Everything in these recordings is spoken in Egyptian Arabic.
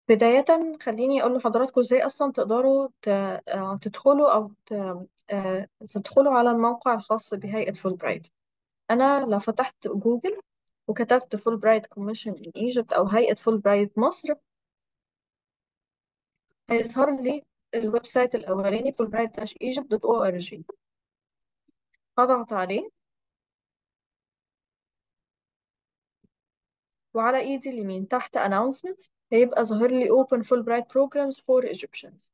بداية خليني أقول لحضراتكم إزاي أصلا تقدروا ت- آه، تدخلوا أو ت- آه، تدخلوا على الموقع الخاص بهيئة فول برايت أنا لو فتحت جوجل وكتبت فول برايت كوميشن إن إيجيبت أو هيئة فول برايت مصر هيظهر لي الويب سايت الأولاني fulbright-egypt.org هضغط عليه وعلى إيدي اليمين تحت announcements هيبقى ظاهر لي open Fulbright programs for Egyptians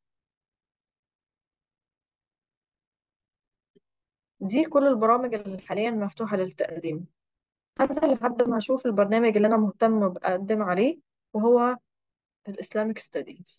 دي كل البرامج اللي حاليا مفتوحة للتقديم هنزل لحد ما أشوف البرنامج اللي أنا مهتم بقدم عليه وهو الإسلامك ستاديز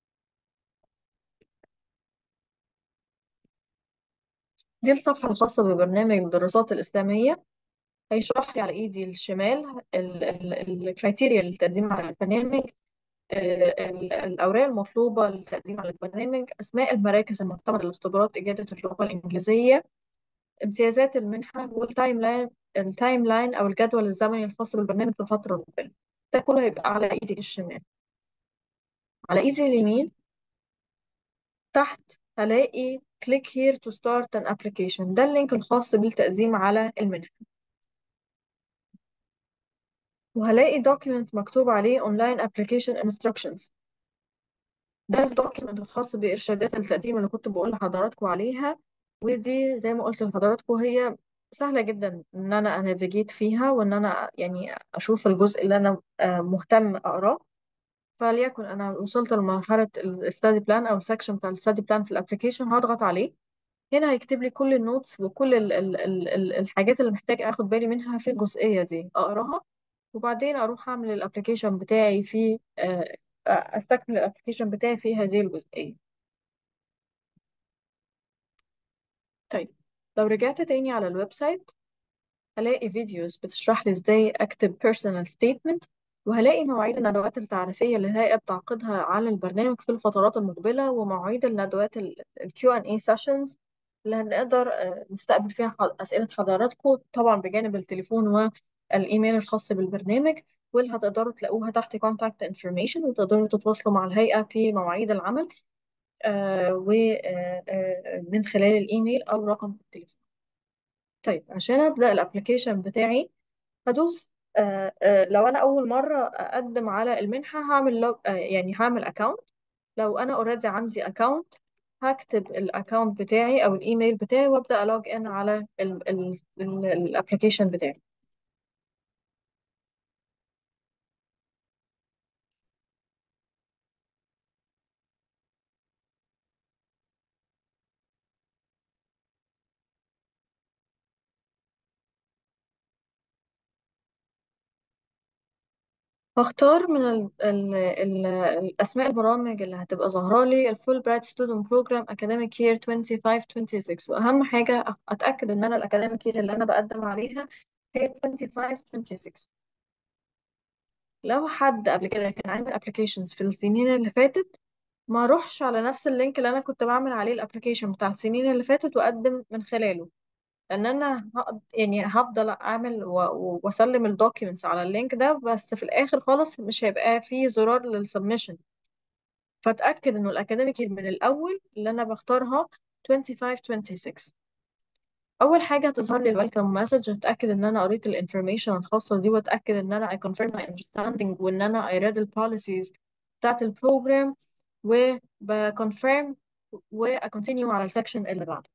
دي الصفحة الخاصة ببرنامج الدراسات الإسلامية هيشرح لي على إيدي الشمال الكريتيريا للتقديم على البرنامج ال- ال- الأوراق المطلوبة للتقديم على البرنامج أسماء المراكز المعتمدة لاختبارات إجادة اللغة الإنجليزية امتيازات المنحة والتايم لاين التايم لاين أو الجدول الزمني الخاص بالبرنامج في الفترة المقبلة ده كله هيبقى على إيدي الشمال على إيدي اليمين تحت هلاقي click here to start an application ده اللينك الخاص بالتقديم على المنحة وهلاقي document مكتوب عليه online application instructions ده الدوكيمنت الخاص بإرشادات التقديم اللي كنت بقول لحضراتكم عليها ودي زي ما قلت لحضراتكم هي سهلة جدا إن أنا أنافيجيت فيها وإن أنا يعني أشوف الجزء اللي أنا آه، مهتم أقراه فليكن أنا وصلت لمرحلة الستادي بلان أو السكشن بتاع الستادي بلان في الأبليكيشن هضغط عليه هنا هيكتب لي كل النوتس وكل ال ال ال ال الحاجات اللي محتاج اخد بالي منها في الجزئية دي اقراها وبعدين اروح اعمل الابلكيشن بتاعي في آه، آه، استكمل الابلكيشن بتاعي في هذه الجزئية طيب لو رجعت تاني على الويب سايت هلاقي فيديوز بتشرح لي ازاي اكتب personal statement وهلاقي مواعيد الندوات التعريفية اللي الهيئة بتعقدها على البرنامج في الفترات المقبلة ومواعيد الندوات ال ال Q&A sessions اللي هنقدر آه، نستقبل فيها ح- أسئلة حضراتكم طبعا بجانب التليفون والإيميل الخاص بالبرنامج واللي هتقدروا تلاقوها تحت contact information وتقدروا تتواصلوا مع الهيئة في مواعيد العمل ومن خلال الإيميل أو رقم التليفون طيب عشان أبدأ الابلكيشن بتاعي هدوس آه آه لو أنا أول مرة أقدم على المنحة هعمل لوج آه يعني هعمل أكاونت لو أنا اوريدي عندي أكاونت هكتب الأكاونت بتاعي أو الإيميل بتاعي وأبدأ ألوج إن على الابلكيشن بتاعي هختار من ال ال ال الأسماء البرامج اللي هتبقى ظاهرة لي الفول برايت ستودنت بروجرام أكاديميك يير 25 26 وأهم حاجة أتأكد إن أنا الأكاديميك يير اللي أنا بقدم عليها هي 25 26 لو حد قبل كده كان عامل ابلكيشنز في السنين اللي فاتت ما اروحش على نفس اللينك اللي انا كنت بعمل عليه الابلكيشن بتاع السنين اللي فاتت واقدم من خلاله لان انا هقد... يعني هفضل اعمل و... و- واسلم الدوكيومنتس على اللينك ده بس في الاخر خالص مش هيبقى فيه زرار للسبمشن فاتاكد انه الاكاديميك من الاول اللي انا بختارها 25 26 اول حاجه هتظهر لي الويلكم مسج هتاكد ان انا قريت الانفورميشن الخاصه دي واتاكد ان انا I confirm my understanding وان انا I read البوليسيز بتاعت البروجرام وبكونفيرم وأكونتينيو على السكشن اللي بعده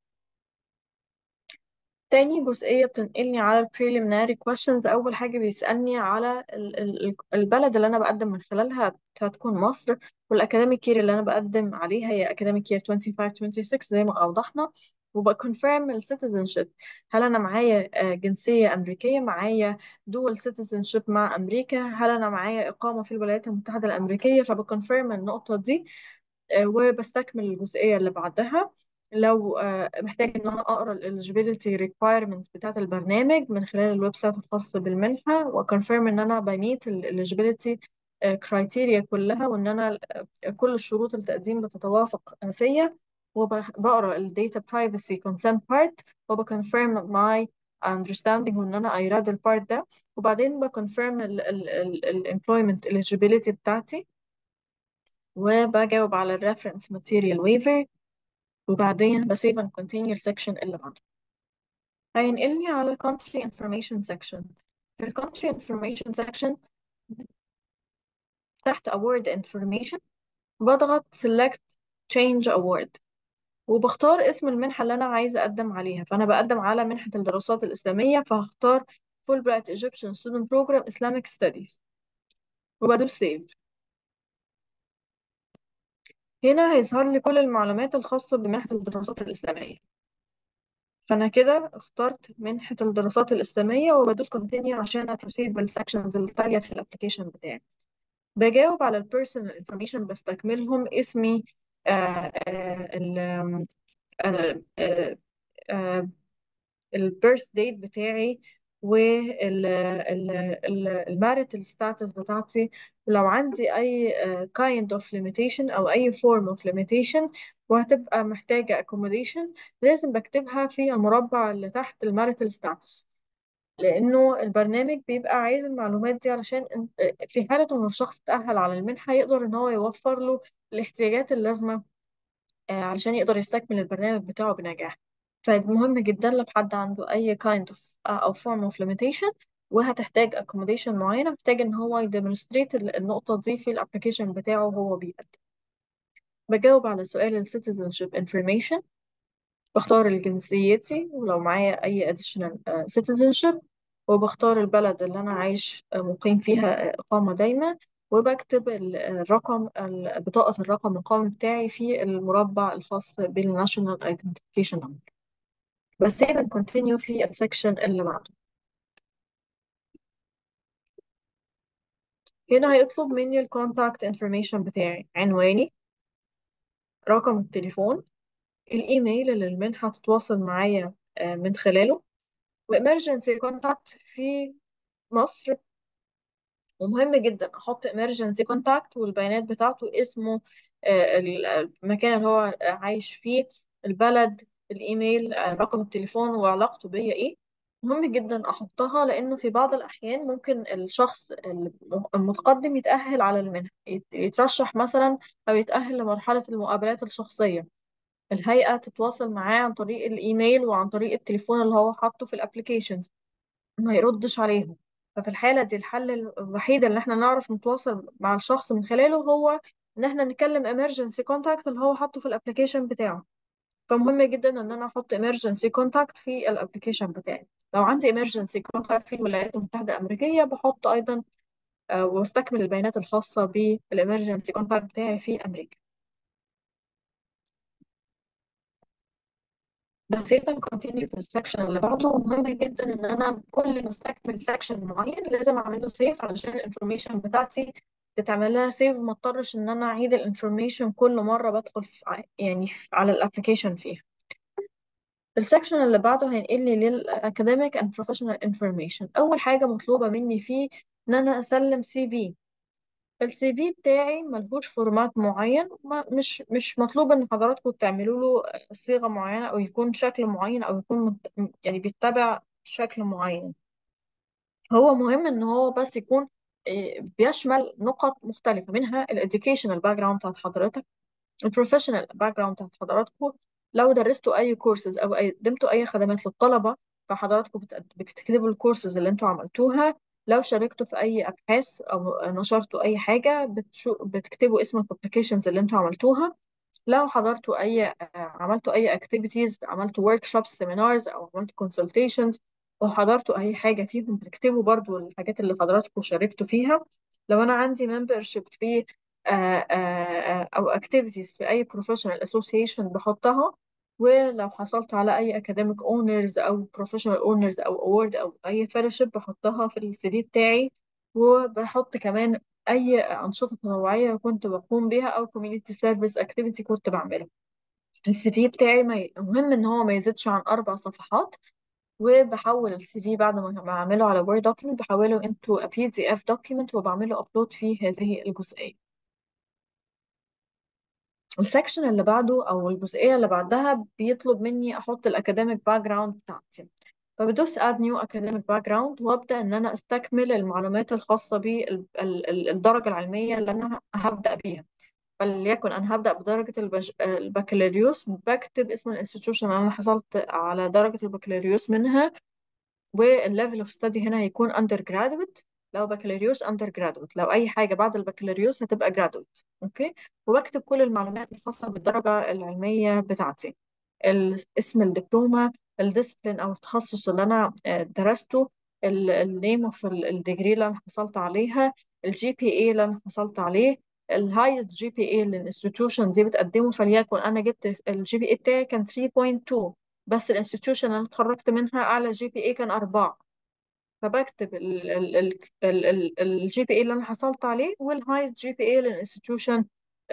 تاني جزئية بتنقلني على ال preliminary questions أول حاجة بيسألني على ال- ال- البلد اللي أنا بقدم من خلالها هتكون مصر والأكاديميك يير اللي أنا بقدم عليها هي أكاديميك يير 25-26 زي ما أوضحنا وبكونفيرم السيتيزنشيب هل أنا معايا آه، جنسية أمريكية معايا دول سيتيزنشيب مع أمريكا هل أنا معايا إقامة في الولايات المتحدة الأمريكية فبكونفيرم النقطة دي آه، وبستكمل الجزئية اللي بعدها لو آه، محتاج ان انا اقرا ال eligibility requirements بتاعة البرنامج من خلال الويب سايت الخاص بالمنحة وكونفيرم ان انا بميت ال eligibility آه، criteria كلها وان انا آه، كل الشروط التقديم بتتوافق آه، فيا وبقرا ال data privacy consent part وبكونفيرم my understanding وان انا I read البارت ده وبعدين بكونفيرم ال ال ال ال employment eligibility بتاعتي وبجاوب على الريفرنس ماتيريال ويفر وبعدين بسيب and continue السكشن اللي بعده هينقلني على ال country information section في ال country information section تحت award information بضغط select change award وبختار اسم المنحة اللي أنا عايزة أقدم عليها فأنا بقدم على منحة الدراسات الإسلامية فهختار Fulbright Egyptian Student Program Islamic Studies وبدوس save هنا هيظهر لي كل المعلومات الخاصة بمنحة الدراسات الإسلامية فأنا كده اخترت منحة الدراسات الإسلامية وبدوس continue عشان أترسيب بالسكشنز التالية في الابلكيشن بتاعي بجاوب على البيرسونال انفورميشن بستكملهم اسمي البيرث ديت بتاعي والماريتال ستاتس بتاعتي ولو عندي اي kind of limitation او اي form of limitation وهتبقى محتاجة accommodation لازم بكتبها في المربع اللي تحت الماريتال ستاتس لأنه البرنامج بيبقى عايز المعلومات دي علشان إن- في حالة إن الشخص تأهل على المنحة يقدر إن هو يوفر له الاحتياجات اللازمة آه، علشان يقدر يستكمل البرنامج بتاعه بنجاح فمهم جدا لو حد عنده أي kind of آه، أو form of limitation وهتحتاج accommodation معينة محتاج إن هو يديمونستريت النقطة دي في الابلكيشن بتاعه وهو بيقدم بجاوب على سؤال ال citizenship information بختار الجنسيتي ولو معايا أي additional آه، citizenship وبختار البلد اللي أنا عايش آه، مقيم فيها آه، إقامة دايمة وبكتب ال- الرقم ال- بطاقة الرقم القومي بتاعي في المربع الخاص بالناشونال identification number بس save and continue في السكشن اللي بعده هنا هيطلب مني الكونتاكت انفورميشن بتاعي عنواني رقم التليفون الإيميل اللي المنحة تتواصل معايا آه، من خلاله وإمرجنسي كونتاكت في مصر ومهم جدا احط emergency contact والبيانات بتاعته اسمه آه، ال- المكان اللي هو عايش فيه البلد الايميل آه، رقم التليفون وعلاقته بيا ايه مهم جدا احطها لانه في بعض الاحيان ممكن الشخص الم- المتقدم يتأهل على المنحة يت- يترشح مثلا او يتأهل لمرحلة المقابلات الشخصية الهيئة تتواصل معاه عن طريق الايميل وعن طريق التليفون اللي هو حاطه في الابليكيشنز ما يردش عليهم ففي الحالة دي الحل الوحيد اللي احنا نعرف نتواصل مع الشخص من خلاله هو ان احنا نكلم emergency contact اللي هو حاطه في الابليكيشن بتاعه فمهم جدا ان انا احط emergency contact في الابليكيشن بتاعي لو عندي emergency contact في الولايات المتحدة الأمريكية بحط أيضا آه، واستكمل البيانات الخاصة بالemergency contact بتاعي في أمريكا بس يبقى كونتينيو في السكشن اللي بعده مهم جدا ان انا كل ما استكمل سكشن معين لازم اعمل له سيف علشان الانفورميشن بتاعتي تتعمل لها سيف ما اضطرش ان انا اعيد الانفورميشن كل مره بدخل في ع- يعني في- على الابلكيشن فيها السكشن اللي بعده هينقلني للاكاديميك اند بروفيشنال انفورميشن اول حاجه مطلوبه مني فيه ان انا اسلم سي في السي في بتاعي ملهوش فورمات معين ما مش مش مطلوب ان حضراتكم تعملوا له صيغة معينة او يكون شكل معين او يكون مت- يعني بيتبع شكل معين هو مهم ان هو بس يكون آه، بيشمل نقط مختلفة منها الاديوكيشنال باك جراوند بتاعت حضرتك البروفيشنال باك جراوند بتاعت حضراتكم لو درستوا اي كورسز او أي- قدمتوا اي خدمات للطلبه فحضراتكم بتقد- بتكتبوا الكورسز اللي انتوا عملتوها لو شاركتوا في اي ابحاث او نشرتوا اي حاجه بتشو بتكتبوا اسم الببليكيشنز اللي انتوا عملتوها لو حضرتوا اي آه، عملتوا اي اكتيفيتيز عملتوا ورك شوبس سيمينارز او عملتوا كونسلتيشنز وحضرتوا اي حاجه فيهم بتكتبوا برضو الحاجات اللي حضراتكم شاركتوا فيها لو انا عندي ممبرشيب في آه، آه، آه، او activities في اي professional association بحطها ولو حصلت على اي academic owners او professional owners او award او اي fellowship بحطها في السي في بتاعي وبحط كمان اي انشطه تطوعيه كنت بقوم بيها او community service activity كنت بعملها السي في بتاعي ما ي- مهم ان هو ما يزيدش عن اربع صفحات وبحول السي في بعد ما ما اعمله على وورد دوكيمنت بحوله into a PDF document وبعمله ابلود في هذه الجزئيه السكشن اللي بعده او الجزئيه اللي بعدها بيطلب مني احط الاكاديميك باك جراوند بتاعتي فبدوس اد نيو اكاديميك باك جراوند وابدا ان انا استكمل المعلومات الخاصه بالدرجه العلميه اللي انا هبدا بيها فليكن انا هبدا بدرجه البش... البكالوريوس بكتب اسم الانستتيوشن اللي انا حصلت على درجه البكالوريوس منها والليفل اوف ستادي هنا هيكون اندر جرادويت لو بكالوريوس اندر جرادويت لو اي حاجه بعد البكالوريوس هتبقى جرادويت اوكي وبكتب كل المعلومات الخاصه بالدرجه العلميه بتاعتي ال- اسم الدبلومه الديسبلين او التخصص اللي انا آه، درسته النيم اوف الديجري اللي انا حصلت عليها الجي بي اي اللي انا حصلت عليه الهايست جي بي اي اللي الانستتيوشن دي بتقدمه فليكن انا جبت الجي بي اي بتاعي كان 3.2 بس الانستتيوشن اللي انا اتخرجت منها اعلى جي بي اي كان 4 فبكتب الجي بي اي اللي انا حصلت عليه والهايست جي بي اي اللي الانستتيوشن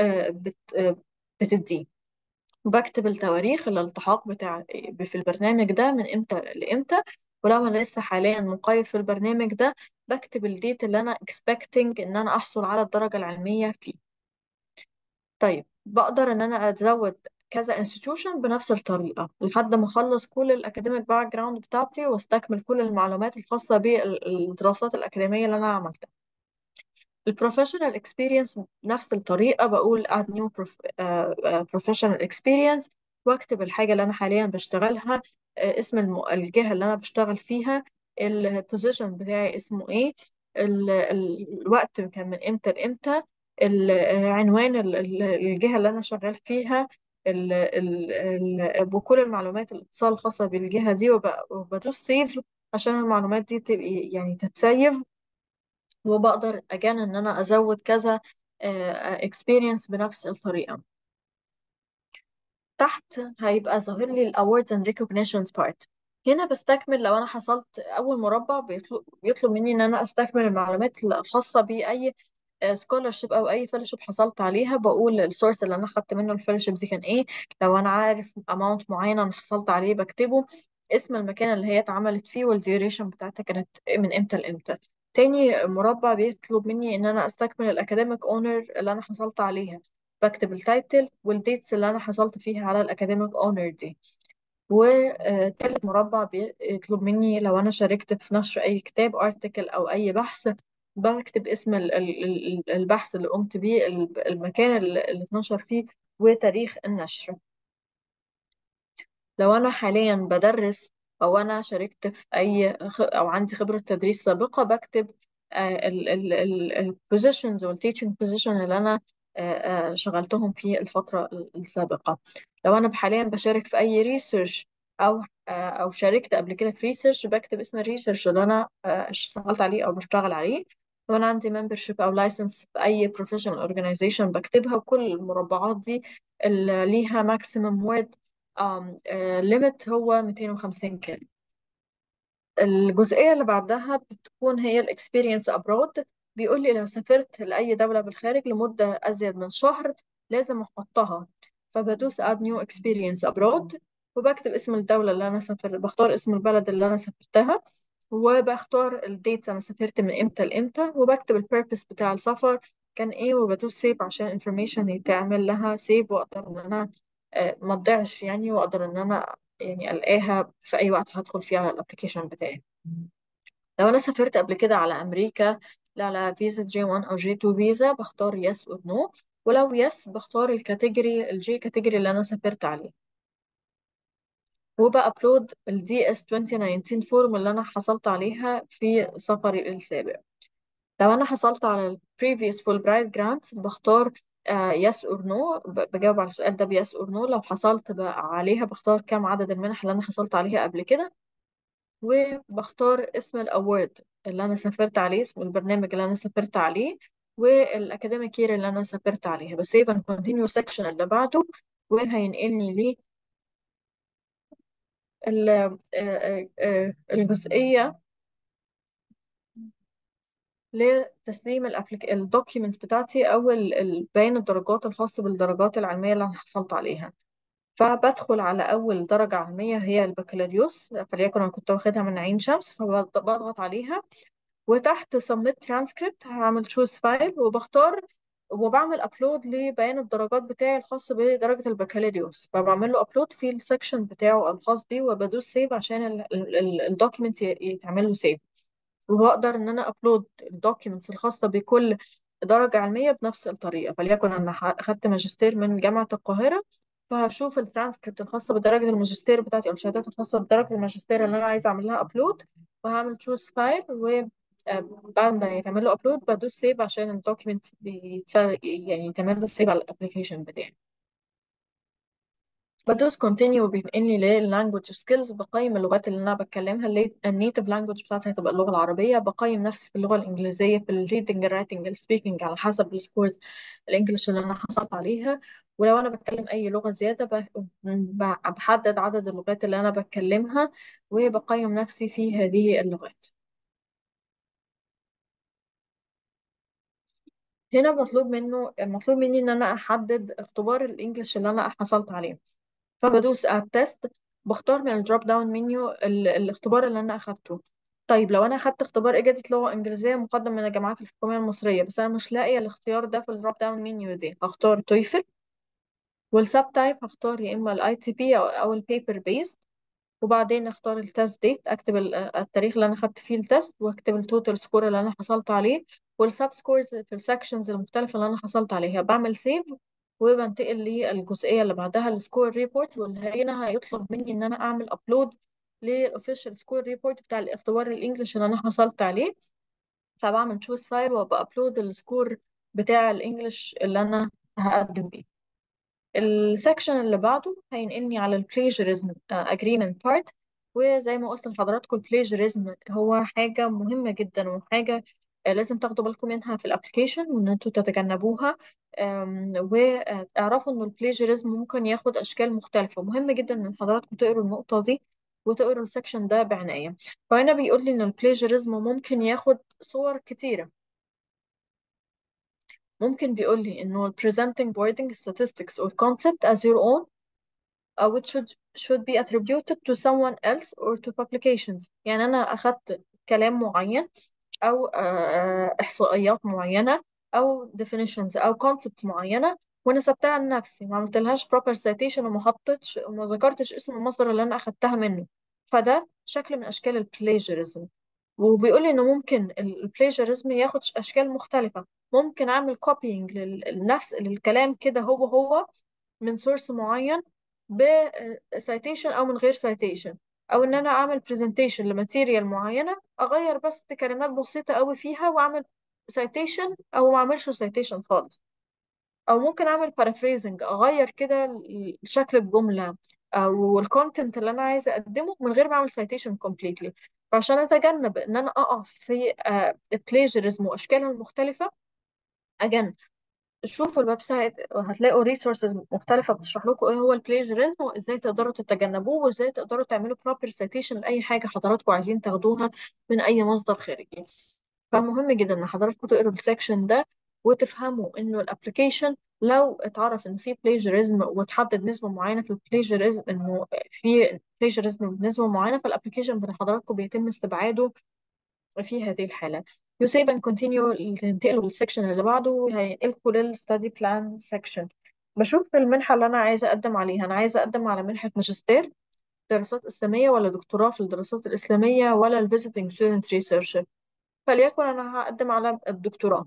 بتديه بكتب التواريخ الالتحاق بتاع في البرنامج ده من امتى لامتى ولو انا لسه حاليا مقيد في البرنامج ده بكتب الديت اللي انا expecting ان انا احصل على الدرجة العلمية فيه طيب بقدر ان انا ازود كذا انستتيوشن بنفس الطريقة لحد ما اخلص كل الاكاديميك باك جراوند بتاعتي واستكمل كل المعلومات الخاصة بالدراسات الأكاديمية اللي انا عملتها البروفيشنال اكسبيرينس نفس الطريقة بقول add new prof- آه، آه، professional experience واكتب الحاجة اللي أنا حاليا بشتغلها آه، اسم الم- الجهة اللي أنا بشتغل فيها البوزيشن بتاعي اسمه إيه ال- ال- الوقت كان من إمتى لإمتى ال- آه، عنوان ال- ال- الجهة اللي أنا شغال فيها ال ال ال وكل المعلومات الاتصال الخاصة بالجهة دي وب- وبدوس سيف عشان المعلومات دي تبقى يعني تتسيف وبقدر أجان إن أنا أزود كذا آه، experience بنفس الطريقة تحت هيبقى ظاهر لي ال awards and recognitions part هنا بستكمل لو أنا حصلت أول مربع بيطلب, بيطلب مني إن أنا أستكمل المعلومات الخاصة بأي سكولرشيب أو أي فellowship حصلت عليها بقول السورس اللي أنا خدت منه الفellowship دي كان إيه لو أنا عارف amount معين أنا حصلت عليه بكتبه اسم المكان اللي هي اتعملت فيه والديوريشن بتاعتها كانت من إمتى لإمتى تاني مربع بيطلب مني إن أنا أستكمل الأكاديميك أونر اللي أنا حصلت عليها بكتب التايتل والديتس اللي أنا حصلت فيها على الأكاديميك أونر دي وتالت مربع بيطلب مني لو أنا شاركت في نشر أي كتاب أرتكل أو أي بحث بكتب اسم ال- ال- ال- البحث اللي قمت بيه ال- المكان اللي اللي اتنشر فيه وتاريخ النشر لو أنا حاليا بدرس أو أنا شاركت في أي خ- أو عندي خبرة تدريس سابقة بكتب ال positions وال teaching position اللي أنا آه، آه، شغلتهم في الفترة السابقة لو أنا حاليا بشارك في أي research أو آه، أو شاركت قبل كده في research بكتب اسم الريسيرش اللي أنا آه، اشتغلت عليه أو بشتغل عليه لو أنا عندي membership أو license في أي professional organization بكتبها وكل المربعات دي اللي ليها maximum word um, uh, limit هو 250 كلمة الجزئية اللي بعدها بتكون هي الاكسبيرينس abroad بيقول لي لو سافرت لأي دولة بالخارج لمدة أزيد من شهر لازم أحطها فبدوس add new experience abroad وبكتب اسم الدولة اللي أنا سافر بختار اسم البلد اللي أنا سافرتها وبختار الديتس أنا سافرت من إمتى لإمتى وبكتب البيربس بتاع السفر كان إيه وبدوس سيف عشان information يتعمل لها سيف وأقدر إن أنا آه، ما تضيعش يعني وأقدر إن أنا يعني ألاقيها في أي وقت هدخل فيه على الابلكيشن بتاعي لو انا سافرت قبل كده على امريكا لا على فيزا جي 1 او جي 2 فيزا بختار يس اور نو ولو يس بختار الكاتيجوري الجي كاتيجوري اللي انا سافرت عليه وبأبلود الدي اس 2019 فورم اللي انا حصلت عليها في سفري السابق لو انا حصلت على ال previous Fulbright grant بختار يس اور نو بجاوب على السؤال ده بيس اور نو لو حصلت بقى عليها بختار كم عدد المنح اللي انا حصلت عليها قبل كده وبختار اسم الأوورد اللي أنا سافرت عليه اسم البرنامج اللي أنا سافرت عليه والأكاديميك يير اللي أنا سافرت عليها بس سيف اند كونتينيو سيكشن اللي بعده وهينقلني ليه ال- آه، آه، آه، الجزئية لتسليم الدوكيومنتس بتاعتي أو ال- ال- بيان الدرجات الخاصة بالدرجات العلمية اللي أنا حصلت عليها فبدخل على أول درجة علمية هي البكالوريوس فليكن أنا كنت واخدها من عين شمس فبضغط عليها وتحت submit transcript هعمل choose file وبختار وبعمل upload لبيان الدرجات بتاعي الخاص بدرجة البكالوريوس فبعمل له upload في السكشن بتاعه الخاص بيه وبدوس save عشان الدوكيمنت يتعمل له save وبقدر ان انا upload الدوكيمنتس الخاصة بكل درجة علمية بنفس الطريقة فليكن أنا ح- أخدت ماجستير من جامعة القاهرة فهشوف الترانسكريبت الخاصة بدرجة الماجستير بتاعتي أو الشهادات الخاصة بدرجة الماجستير اللي أنا عايزة أعمل لها أبلود وهعمل تشوز فايل وبعد ما يتعمل له أبلود بدوس سيف عشان الدوكيمنت يعني يتعمل له سيف على الأبلكيشن بتاعي بدوس continue وبينقل لي لللانجوج سكيلز بقيم اللغات اللي انا بتكلمها اللي النيتف لانجوج بتاعتي هتبقى اللغه العربيه بقيم نفسي في اللغه الانجليزيه في الريدنج الرايتنج السبيكنج على حسب السكورز الانجليش اللي انا حصلت عليها ولو انا بتكلم اي لغه زياده ب- ب- بحدد عدد اللغات اللي انا بتكلمها وبقيم نفسي في هذه اللغات هنا مطلوب منه مطلوب مني ان انا احدد اختبار الانجليش اللي انا حصلت عليه فبدوس على التست بختار من الدروب داون منيو ال- الاختبار اللي انا اخدته طيب لو انا اخدت اختبار اجازة لغة انجليزية مقدم من الجامعات الحكومية المصرية بس انا مش لاقية الاختيار ده في الدروب داون منيو دي هختار تويفل والسب تايب هختار يا اما الاي تي بي او او البيبر بيست وبعدين اختار التست ديت اكتب ال- التاريخ اللي انا خدت فيه التست واكتب التوتال سكور اللي انا حصلت عليه والسب سكورز في السكشنز المختلفة اللي انا حصلت عليها بعمل سيف وبنتقل للجزئية اللي بعدها السكور ريبورت واللي هنا هيطلب مني ان انا اعمل ابلود للاوفيشال سكور ريبورت بتاع الاختبار الانجليش اللي انا حصلت عليه فبعمل تشوز فايل وبأبلود السكور بتاع الانجليش اللي انا هقدم بيه السكشن اللي بعده هينقلني على البلاجيرزم اجريمنت بارت وزي ما قلت لحضراتكم البلاجيرزم هو حاجة مهمة جدا وحاجة آه، لازم تاخدوا بالكم منها في الابلكيشن وان انتوا تتجنبوها آم، واعرفوا ان البلاجيرزم ممكن ياخد اشكال مختلفة مهم جدا ان حضراتكم تقروا النقطة دي وتقروا السكشن ده بعناية فهنا بيقول لي ان البلاجيرزم ممكن ياخد صور كتيرة ممكن بيقول لي انه ال presenting wording statistics or concept as your own uh, which should should be attributed to someone else or to publications يعني أنا أخدت كلام معين أو آه، آه، إحصائيات معينة أو definitions أو concept معينة وأنا سبتها لنفسي ما عملتلهاش proper citation وما حطيتش وما ذكرتش اسم المصدر اللي أنا أخدتها منه فده شكل من أشكال البلاجيرزم وبيقول لي إنه ممكن البلاجيرزم ياخد أشكال مختلفة ممكن أعمل copying للنفس للكلام كده هو هو من سورس معين بسيتيشن او من غير سيتيشن او ان انا اعمل برزنتيشن لماتيريال معينه اغير بس كلمات بسيطه قوي فيها واعمل سيتيشن او ما اعملش سيتيشن خالص او ممكن اعمل بارافريزنج اغير كده ال- شكل الجمله او الكونتنت اللي انا عايزه اقدمه من غير ما اعمل سيتيشن كومبليتلي فعشان اتجنب ان انا اقع في البلاجيرزم واشكالها المختلفه اجن شوفوا الويب سايت هتلاقوا ريسورسز مختلفة بتشرح لكم ايه هو البلاجيريزم وازاي تقدروا تتجنبوه وازاي تقدروا تعملوا بروبر سيتيشن لأي حاجة حضراتكم عايزين تاخدوها من أي مصدر خارجي فمهم جدا إن حضراتكم تقروا السكشن ده وتفهموا إنه الابلكيشن لو اتعرف إن في بلاجيريزم وتحدد نسبة معينة في البلاجيريزم إنه في بلاجيريزم بنسبة معينة فالابلكيشن بتاع حضراتكم بيتم استبعاده في هذه الحالة you save and continue تنتقلوا للسكشن اللي بعده هينقلكوا للستادي بلان سكشن بشوف المنحة اللي أنا عايزة أقدم عليها أنا عايزة أقدم على منحة ماجستير دراسات إسلامية ولا دكتوراه في الدراسات الإسلامية ولا ال visiting student research فليكن أنا هقدم على الدكتوراه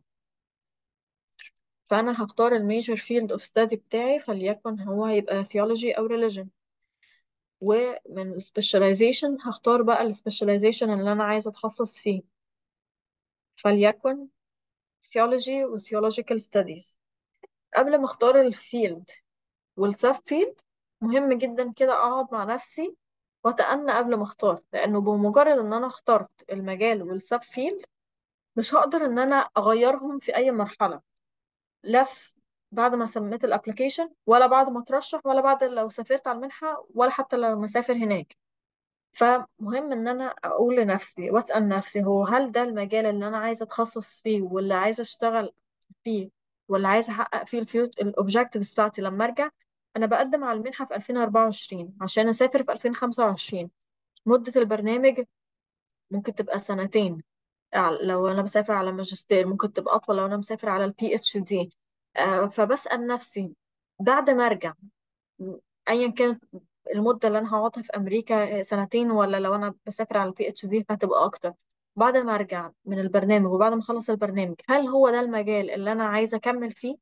فأنا هختار الميجر فيلد اوف ستادي بتاعي فليكن هو هيبقى theology أو religion ومن specialization هختار بقى ال specialization اللي أنا عايزة أتخصص فيه فليكن theology و theological studies قبل ما اختار الفيلد والسب فيلد مهم جدا كده اقعد مع نفسي واتأنى قبل ما اختار لانه بمجرد ان انا اخترت المجال والسب فيلد مش هقدر ان انا اغيرهم في اي مرحلة لا في بعد ما سميت الابلكيشن ولا بعد ما اترشح ولا بعد لو سافرت على المنحة ولا حتى لو مسافر هناك فمهم ان انا اقول لنفسي واسال نفسي هو هل ده المجال اللي انا عايزه اتخصص فيه واللي عايزه اشتغل فيه واللي عايزه احقق فيه الفيوت الاوبجكتيفز بتاعتي لما ارجع انا بقدم على المنحه في 2024 عشان اسافر في 2025 مده البرنامج ممكن تبقى سنتين ع- لو انا بسافر على ماجستير ممكن تبقى اطول لو انا مسافر على البي اتش دي فبسال نفسي بعد ما ارجع ايا كانت المدة اللي انا هقعدها في امريكا سنتين ولا لو انا بسافر على البي اتش دي فهتبقى اكتر بعد ما ارجع من البرنامج وبعد ما اخلص البرنامج هل هو ده المجال اللي انا عايزه اكمل فيه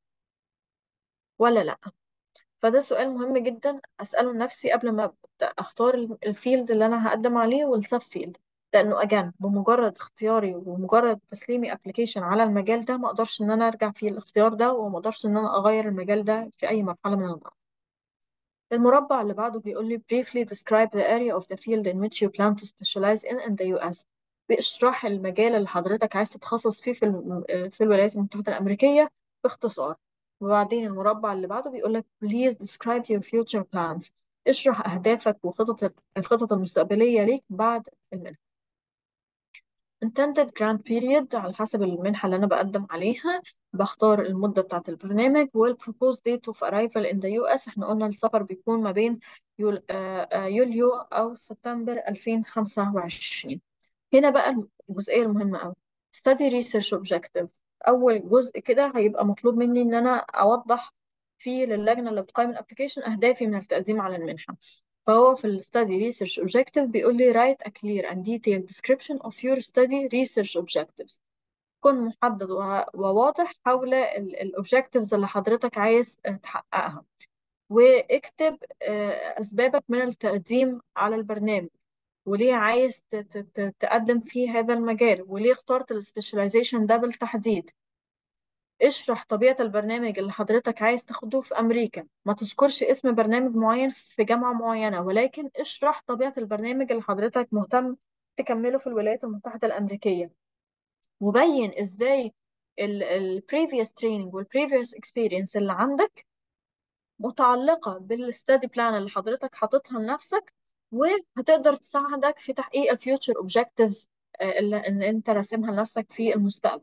ولا لا فده سؤال مهم جدا اساله لنفسي قبل ما ابدا اختار الفيلد اللي انا هقدم عليه والسب فيلد لانه اجان بمجرد اختياري ومجرد تسليمي ابلكيشن على المجال ده ما اقدرش ان انا ارجع في الاختيار ده وما اقدرش ان انا اغير المجال ده في اي مرحله من المراحل المربع اللي بعده بيقول لي briefly describe the area of the field in which you plan to specialize in in the US بإشراح المجال اللي حضرتك عايز تتخصص فيه في الم- في الولايات المتحدة الأمريكية باختصار وبعدين المربع اللي بعده بيقول لك please describe your future plans اشرح أهدافك وخطط الخطط المستقبلية ليك بعد المنحة intended grant period على حسب المنحة اللي أنا بقدم عليها بختار المدة بتاعة البرنامج وال proposed date of arrival in the US احنا قلنا السفر بيكون ما بين يول... آه، آه، يوليو أو سبتمبر 2025 هنا بقى الجزئية المهمة أوي study research objective أول جزء كده هيبقى مطلوب مني إن أنا أوضح فيه للجنة اللي بتقيم الابلكيشن أهدافي من التقديم على المنحة فهو في ال study research objective بيقول لي write a clear and detailed description of your study research objectives كن محدد و- وواضح حول ال ال objectives اللي حضرتك عايز آه، تحققها واكتب آه، أسبابك من التقديم على البرنامج وليه عايز ت- ت- ت- تقدم في هذا المجال وليه اخترت السبيشاليزيشن ده بالتحديد اشرح طبيعة البرنامج اللي حضرتك عايز تاخده في أمريكا ما تذكرش اسم برنامج معين في جامعة معينة ولكن اشرح طبيعة البرنامج اللي حضرتك مهتم تكمله في الولايات المتحدة الأمريكية وبين ازاي ال ال previous training وال previous experience اللي عندك متعلقة بالستادي بلان اللي حضرتك حاططها لنفسك وهتقدر تساعدك في تحقيق الفيوتشر اوبجكتيفز اللي اللي انت راسمها لنفسك في المستقبل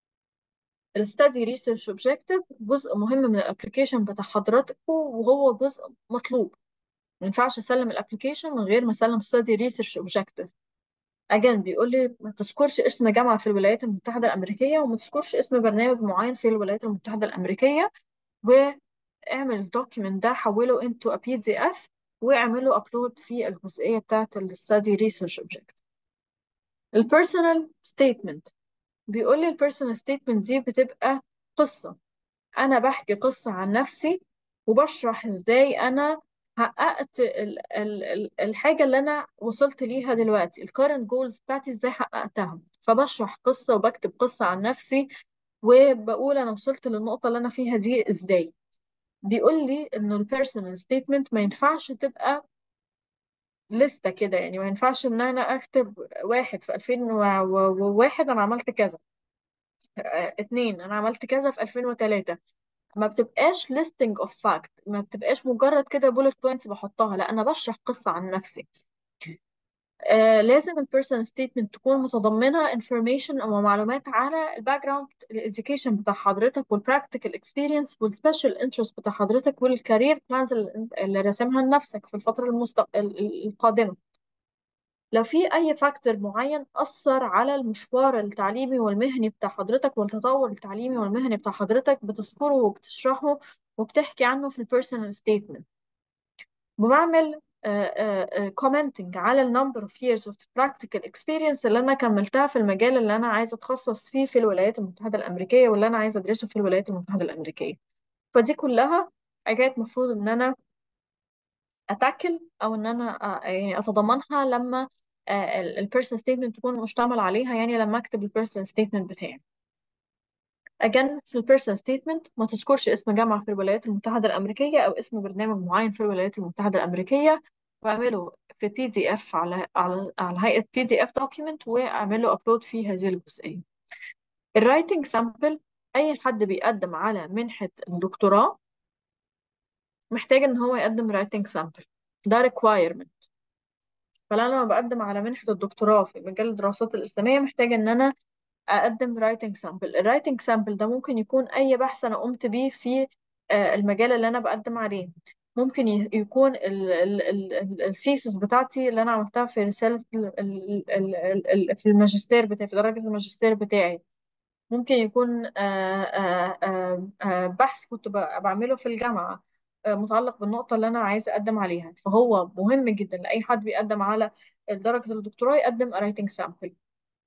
الستادي ريسيرش اوبجكتيف جزء مهم من الابلكيشن بتاع حضرتك وهو جزء مطلوب ما ينفعش اسلم الابلكيشن من غير ما اسلم ستادي ريسيرش اوبجكتيف اجان بيقول لي ما تذكرش اسم جامعة في الولايات المتحدة الأمريكية وما تذكرش اسم برنامج معين في الولايات المتحدة الأمريكية واعمل الدوكيمنت ده حوله into a PDF واعمله ابلود في الجزئية بتاعت ال study research object البيرسونال ستيتمنت بيقول لي البيرسونال ستيتمنت دي بتبقى قصة أنا بحكي قصة عن نفسي وبشرح إزاي أنا حققت ال ال ال الحاجة اللي أنا وصلت ليها دلوقتي ال current goals بتاعتي إزاي حققتها فبشرح قصة وبكتب قصة عن نفسي وبقول أنا وصلت للنقطة اللي أنا فيها دي إزاي بيقول لي إنه البيرسونال ستيتمنت ما ينفعش تبقى لستة كده يعني ما ينفعش إن أنا أكتب واحد في 2001 أنا عملت كذا آه، اتنين أنا عملت كذا في 2003 ما بتبقاش listing of fact ما بتبقاش مجرد كده bullet points بحطها لا انا بشرح قصة عن نفسي آه لازم ال personal statement تكون متضمنة information او معلومات على الباك جراوند الeducation بتاع حضرتك وال practical experience وال special interest بتاع حضرتك وال career plans اللي اللي راسمها لنفسك في الفترة المستق... ال- ال- القادمة لو في أي فاكتور معين أثر على المشوار التعليمي والمهني بتاع حضرتك والتطور التعليمي والمهني بتاع حضرتك بتذكره وبتشرحه وبتحكي عنه في البيرسونال ستيتمنت وبعمل كومنتنج على ال number of years of practical experience اللي أنا كملتها في المجال اللي أنا عايزة أتخصص فيه في الولايات المتحدة الأمريكية واللي أنا عايزة أدرسه في الولايات المتحدة الأمريكية فدي كلها حاجات مفروض إن أنا اتاكل او ان انا آه، يعني اتضمنها لما البيرسون ستيتمنت تكون مشتمل عليها يعني لما اكتب البيرسون ستيتمنت بتاعي again في البيرسون ستيتمنت ما تذكرش اسم جامعة في الولايات المتحدة الأمريكية أو اسم برنامج معين في الولايات المتحدة الأمريكية واعمله في بي دي اف على على على هيئة بي دي اف دوكيمنت واعمله ابلود في هذه الجزئية الرايتنج سامبل أي حد بيقدم على منحة الدكتوراه محتاج إن هو يقدم رايتنج سامبل ده requirement فانا لما بقدم على منحة الدكتوراه في مجال الدراسات الإسلامية محتاجة إن أنا أقدم رايتنج سامبل الرايتنج سامبل ده ممكن يكون أي بحث أنا قمت بيه في آه، المجال اللي أنا بقدم عليه ممكن ي- يكون الثيسس بتاعتي اللي أنا عملتها في رسالة ال- ال- ال- ال- ال- في الماجستير بتاعي في درجة الماجستير بتاعي ممكن يكون آه، آه، آه، آه، بحث كنت ب- بعمله في الجامعة آه، متعلق بالنقطة اللي أنا عايزة أقدم عليها فهو مهم جدا لأي حد بيقدم على درجة الدكتوراه يقدم رايتنج سامبل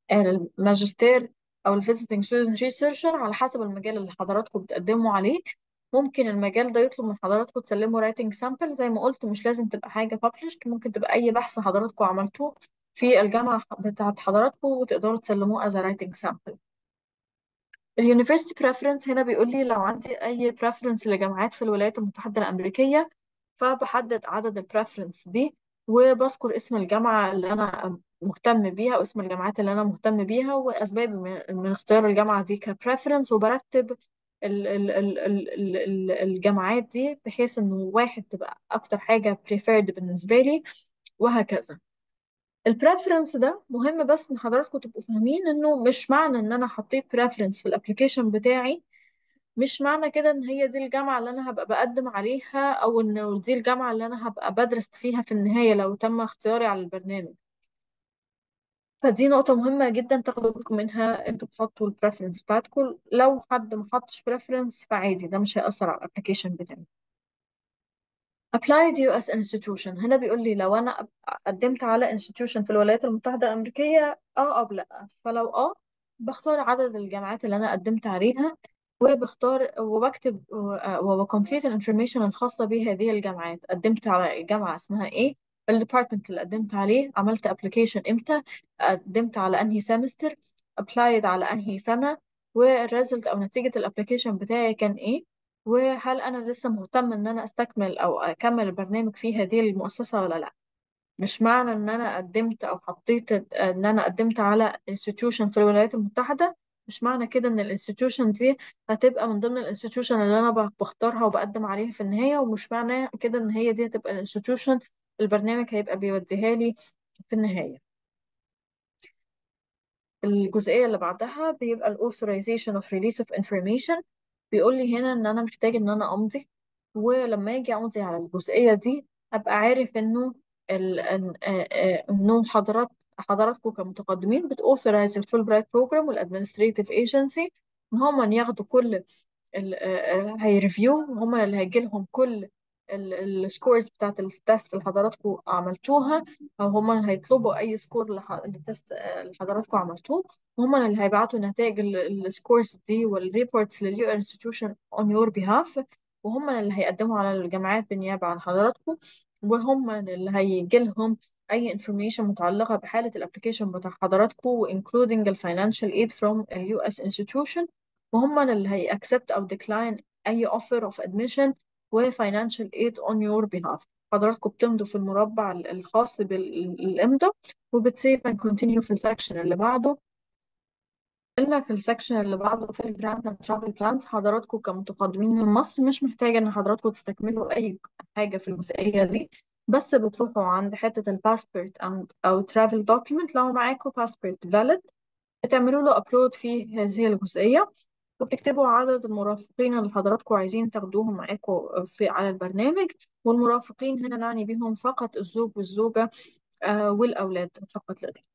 الماجستير او الفيزيتنج ستودنت ريسيرشر على حسب المجال اللي حضراتكم بتقدموا عليه ممكن المجال ده يطلب من حضراتكم تسلموا رايتنج سامبل زي ما قلت مش لازم تبقى حاجة published ممكن تبقى أي بحث حضراتكم عملتوه في الجامعة بتاعت حضراتكم وتقدروا تسلموه as a writing sample اليونيفرسيتي بريفرنس هنا بيقول لي لو عندي أي بريفرنس لجامعات في الولايات المتحدة الأمريكية فبحدد عدد البريفرنس دي وبذكر اسم الجامعة اللي أنا مهتم بيها واسم الجامعات اللي أنا مهتم بيها وأسباب من من اختيار الجامعة دي كبريفرنس وبرتب ال- ال- ال- ال- ال- ال- الجامعات دي بحيث إنه واحد تبقى أكتر حاجة preferred بالنسبة لي وهكذا البريفرنس ده مهم بس ان حضراتكم تبقوا فاهمين انه مش معنى ان انا حطيت بريفرنس في الابليكيشن بتاعي مش معنى كده ان هي دي الجامعة اللي انا هبقى بقدم عليها او ان دي الجامعة اللي انا هبقى بدرس فيها في النهاية لو تم اختياري على البرنامج فدي نقطة مهمة جدا تاخدوا بالكم منها انتوا تحطوا البريفرنس بتاعتكم لو حد ما حطش بريفرنس فعادي ده مش هيأثر على الابليكيشن بتاعي applied US institution هنا بيقول لي لو انا قدمت على institution في الولايات المتحدة الأمريكية اه او لا فلو اه بختار عدد الجامعات اللي انا قدمت عليها وبختار وبكتب وبكمبليت الانفورميشن الخاصة بهذه الجامعات قدمت على جامعة اسمها ايه الديبارتمنت اللي قدمت عليه عملت ابلكيشن امتى قدمت على انهي سمستر applied على انهي سنة والريزلت او نتيجة الابلكيشن بتاعي كان ايه وهل انا لسه مهتم ان انا استكمل او اكمل البرنامج في هذه المؤسسة ولا لا مش معنى ان انا قدمت او حطيت ان انا قدمت على institution في الولايات المتحدة مش معنى كده ان الانستتيوشن دي هتبقى من ضمن الانستتيوشن اللي انا ب- بختارها وبقدم عليها في النهاية ومش معنى كده ان هي دي هتبقى الانستتيوشن البرنامج هيبقى بيوديها لي في النهاية الجزئية اللي بعدها بيبقى ال authorization of release of information بيقول لي هنا ان انا محتاج ان انا امضي ولما اجي امضي على الجزئية دي ابقى عارف انه ال... إن- آه، آه، انه حضرات حضراتكم كمتقدمين بتauthorize الفول برايت بروجرام والادمنستريتيف ايجنسي ان هم ياخدوا كل ال- آه، آه، هيريفيو هم اللي هيجي لهم كل السكورز بتاعت التست اللي حضراتكم عملتوها او هم اللي هيطلبوا اي سكور للتست اللي حضراتكم عملتوه وهم اللي هيبعتوا نتائج السكورز دي والريبورتس لليو انستتيوشن اون يور بيهاف وهم اللي هيقدموا على الجامعات بالنيابة عن حضراتكم وهم اللي هيجي لهم اي information متعلقة بحالة الابلكيشن بتاع حضراتكم including ال financial aid from ال US institution وهم اللي هي accept أو decline أي offer of admission و financial aid on your behalf حضراتكم بتمضوا في المربع الخاص بالإمضاء وبتسيب and continue في السكشن اللي بعده إلا في السكشن اللي بعده في الجراند اند ترافل بلانز حضراتكم كمتقدمين من مصر مش محتاجة إن حضراتكم تستكملوا أي حاجة في الجزئية دي بس بتروحوا عند حتة الباسبورت أو أو ترافل دوكيمنت لو معاكم باسبورت فاليد بتعملوا له أبلود في هذه الجزئية وبتكتبوا عدد المرافقين اللي حضراتكم عايزين تاخدوهم معاكم في على البرنامج والمرافقين هنا نعني بهم فقط الزوج والزوجة آه، والأولاد فقط لا غير.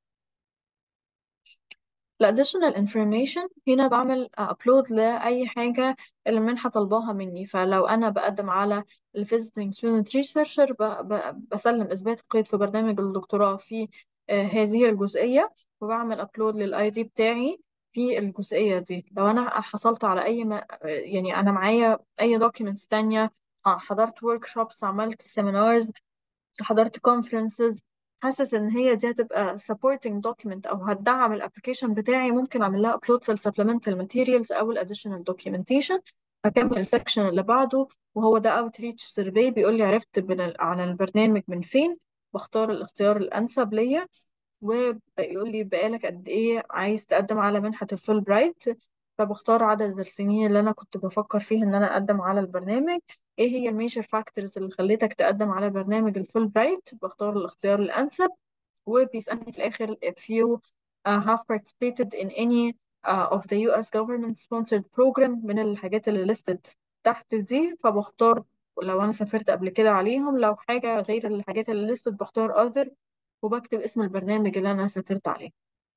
ال additional information هنا بعمل upload لأي حاجة المنحة طلباها مني فلو أنا بقدم على ال visiting student researcher ب- ب- بسلم إثبات قيد في برنامج الدكتوراه في آه، هذه الجزئية وبعمل upload للاي دي بتاعي في الجزئية دي لو أنا حصلت على أي ما يعني أنا معايا أي documents تانية آه، حضرت workshops عملت seminars حضرت conferences حاسس ان هي دي هتبقى supporting document او هتدعم الابلكيشن بتاعي ممكن اعمل لها upload في ال supplemental materials او ال additional documentation هكمل السكشن اللي بعده وهو ده outreach survey بيقول لي عرفت من ال- عن البرنامج من فين بختار الاختيار الانسب ليا ويقول لي بقالك قد ايه عايز تقدم على منحة الفول برايت فبختار عدد السنين اللي انا كنت بفكر فيها ان انا اقدم على البرنامج ايه هي الميجر فاكتورز اللي خليتك تقدم على برنامج الفول برايت بختار الاختيار الانسب وبيسألني في الاخر if you uh, have participated in any uh, of the US government sponsored program من الحاجات اللي listed تحت دي فبختار لو انا سافرت قبل كده عليهم لو حاجة غير الحاجات اللي listed بختار other وبكتب اسم البرنامج اللي أنا سافرت عليه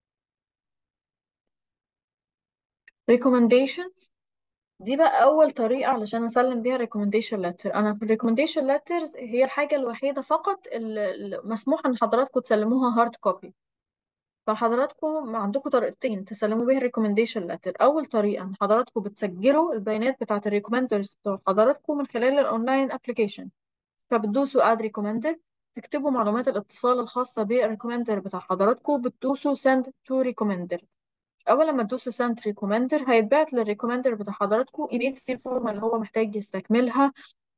recommendations دي بقى أول طريقة علشان أسلم بيها recommendation letter أنا في recommendation letters هي الحاجة الوحيدة فقط اللي اللي مسموح إن حضراتكم تسلموها hard copy فحضراتكم عندكم طريقتين تسلموا بيها الريكومنديشن لتر اول طريقه ان حضراتكم بتسجلوا البيانات بتاعه الريكومندرز بتوع حضراتكم من خلال الاونلاين ابلكيشن فبتدوسوا اد ريكومندر تكتبوا معلومات الاتصال الخاصه بالريكومندر بتاع حضراتكم بتدوسوا send to recommender اول لما تدوسوا send recommender هيتبعت للريكومندر بتاع حضراتكم ايميل فيه الفورم اللي هو محتاج يستكملها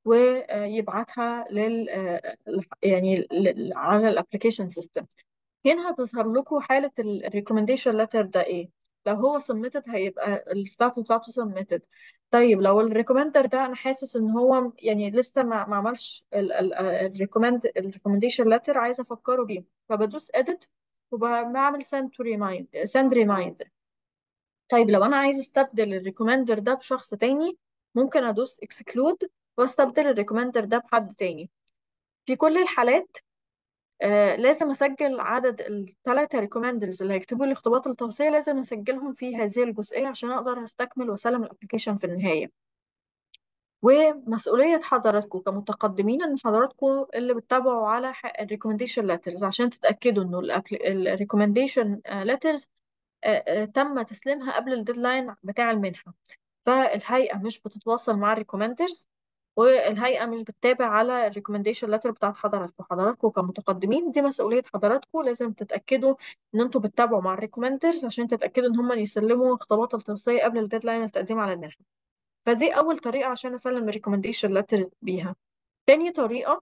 ويبعتها لل يعني لل- على الابلكيشن سيستم هنا هتظهر لكم حالة الريكومنديشن لتر ده ايه لو هو سبميتد هيبقى الستاتس بتاعته سبميتد طيب لو الريكومندر ده انا حاسس ان هو يعني لسه ما, ما عملش الريكومند الريكومنديشن لتر عايزه افكره بيه فبدوس edit وبعمل send to remind send reminder طيب لو انا عايز استبدل الريكومندر ده بشخص تاني ممكن ادوس exclude واستبدل الريكومندر ده بحد تاني في كل الحالات آه لازم اسجل عدد الثلاثه ريكومندرز اللي هيكتبوا لي اختبارات التوصيه لازم اسجلهم في هذه الجزئيه عشان اقدر استكمل واسلم الابلكيشن في النهايه ومسؤوليه حضراتكم كمتقدمين ان حضراتكم اللي بتتابعوا على الريكومنديشن ليترز عشان تتاكدوا انه الريكومنديشن ليترز تم تسليمها قبل الديدلاين بتاع المنحه فالهيئه مش بتتواصل مع الريكومندرز والهيئة مش بتتابع على الريكومنديشن لتر بتاعت حضراتكم حضراتكم كمتقدمين دي مسؤولية حضراتكم لازم تتأكدوا ان انتوا بتتابعوا مع الريكومندرز عشان تتأكدوا ان هم يسلموا خطوات التوصية قبل الديدلاين التقديم على المنحة فدي أول طريقة عشان أسلم الريكومنديشن لتر بيها تاني طريقة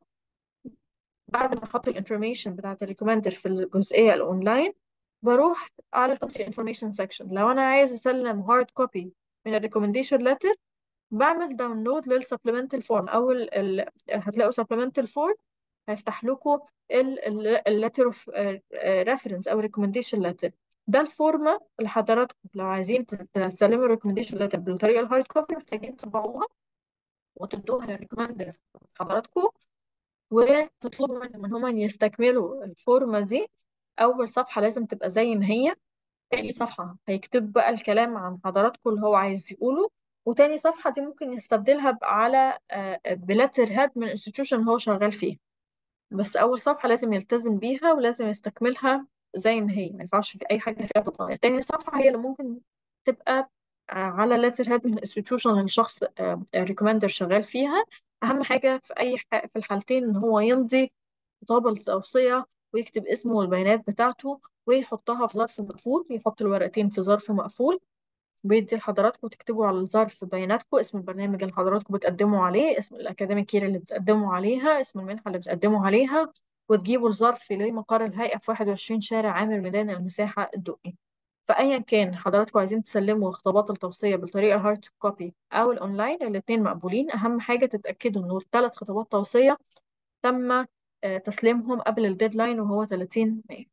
بعد ما أحط الانفورميشن بتاعت الريكومندر في الجزئية الأونلاين بروح على الكونتري انفورميشن سيكشن لو أنا عايز أسلم هارد كوبي من الريكومنديشن لتر بعمل داونلود للسبلمنتال فورم او ال ال هتلاقوا سبلمنتال فورم هيفتح لكم الليتر اوف ريفرنس او ريكومنديشن لتر ده الفورمه اللي حضراتكم لو عايزين تسلموا الريكومنديشن لتر بالطريقه الهارد كوبي محتاجين تطبعوها وتدوها للريكومندرز حضراتكم وتطلبوا منهم ان هم يستكملوا الفورمه دي اول صفحه لازم تبقى زي ما هي تاني صفحة هيكتب بقى الكلام عن حضراتكم اللي هو عايز يقوله وتاني صفحة دي ممكن يستبدلها على بلاتر هيد من الانستتيوشن اللي هو شغال فيه بس أول صفحة لازم يلتزم بيها ولازم يستكملها زي ما هي ما ينفعش في أي حاجة فيها تتغير تاني صفحة هي اللي ممكن تبقى على لاتر هيد من الانستتيوشن اللي الشخص ريكومندر شغال فيها أهم حاجة في أي ح... في الحالتين إن هو يمضي خطاب التوصية ويكتب اسمه والبيانات بتاعته ويحطها في ظرف مقفول يحط الورقتين في ظرف مقفول بيدي لحضراتكم تكتبوا على الظرف بياناتكم اسم البرنامج اللي حضراتكم بتقدموا عليه اسم الأكاديميك يير اللي بتقدموا عليها اسم المنحة اللي بتقدموا عليها وتجيبوا الظرف لمقر الهيئة في 21 شارع عامر ميدان المساحة الدقي فأيا كان حضراتكم عايزين تسلموا خطابات التوصية بالطريقة الهارد كوبي أو الأونلاين الاتنين مقبولين أهم حاجة تتأكدوا إنه الثلاث خطابات توصية تم تسليمهم قبل الديدلاين وهو 30 مايو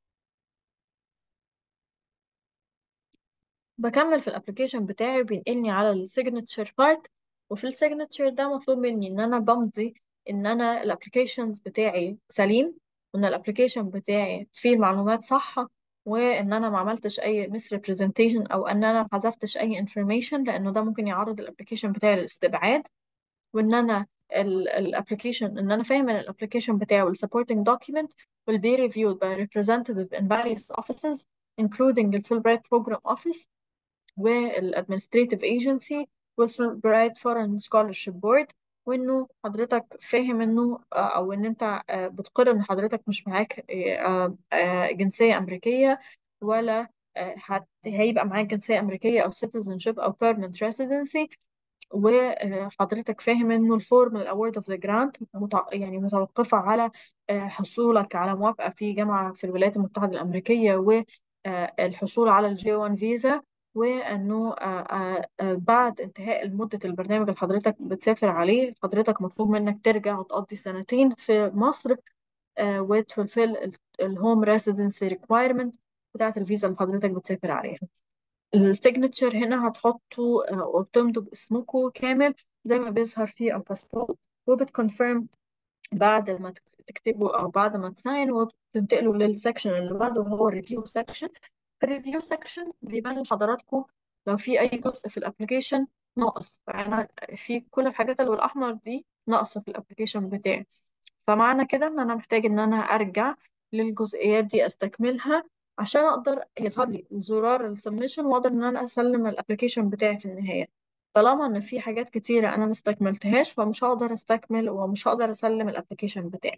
بكمل في الابلكيشن بتاعي بينقلني على السيجنتشر بارت وفي السيجنتشر ده مطلوب مني ان انا بمضي ان انا الابلكيشنز بتاعي سليم وان الابلكيشن بتاعي فيه معلومات صح وان انا ما عملتش اي مس ريبريزنتيشن او ان انا ما حذفتش اي انفورميشن لانه ده ممكن يعرض الابلكيشن بتاعي للاستبعاد وان انا الابلكيشن ان انا فاهم ان الابلكيشن بتاعي والسبورتنج دوكيمنت will be reviewed by a representative in various offices including the Fulbright Program Office والادمنستريتيف ايجنسي والفولبرايت فورن سكولرشيب بورد وانه حضرتك فاهم انه او ان انت بتقر ان حضرتك مش معاك جنسيه امريكيه ولا هيبقى معاك جنسيه امريكيه او citizenship او permanent residency وحضرتك فاهم انه الفورم الاورد اوف ذا جرانت يعني متوقفه على حصولك على موافقه في جامعه في الولايات المتحده الامريكيه والحصول على الجي 1 فيزا وانه بعد انتهاء مده البرنامج اللي حضرتك بتسافر عليه حضرتك مطلوب منك ترجع وتقضي سنتين في مصر وتفلفل الهوم ريزيدنسي ريكوايرمنت بتاعت الفيزا اللي حضرتك بتسافر عليها السيجنتشر هنا هتحطوا وبتمضوا باسمكم كامل زي ما بيظهر في الباسبورت وبتكونفيرم بعد ما تكتبوا او بعد ما تساين وبتنتقلوا للسكشن اللي بعده وهو الريفيو سكشن في الريفيو سكشن بيبان لحضراتكم لو في اي جزء في الابلكيشن ناقص فانا في كل الحاجات اللي بالاحمر دي ناقصه في الابلكيشن بتاعي فمعنى كده ان انا محتاج ان انا ارجع للجزئيات دي استكملها عشان اقدر يظهر لي زرار السبمشن واقدر ان انا اسلم الابلكيشن بتاعي في النهايه طالما ان في حاجات كتيره انا ما استكملتهاش فمش هقدر استكمل ومش هقدر اسلم الابلكيشن بتاعي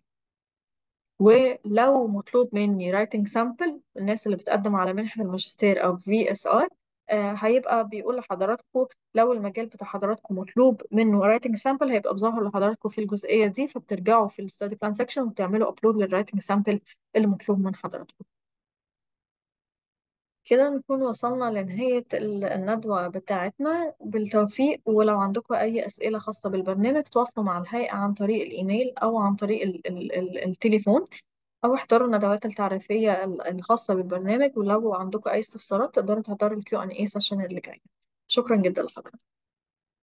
ولو مطلوب مني رايتنج سامبل الناس اللي بتقدم على منحة الماجستير أو في اس ار هيبقى بيقول لحضراتكم لو المجال بتاع حضراتكم مطلوب منه رايتنج سامبل هيبقى بظهر لحضراتكم في الجزئية دي فبترجعوا في الستادي بلان سيكشن وتعملوا ابلود للرايتنج سامبل اللي مطلوب من حضراتكم كده نكون وصلنا لنهاية ال- الندوة بتاعتنا بالتوفيق ولو عندكم أي أسئلة خاصة بالبرنامج تواصلوا مع الهيئة عن طريق الإيميل أو عن طريق ال ال ال التليفون أو احضروا الندوات التعريفية ال- الخاصة بالبرنامج ولو عندكم أي استفسارات تقدروا تحضروا الكيو ان اي سيشن اللي جاي شكرا جدا لحضرتك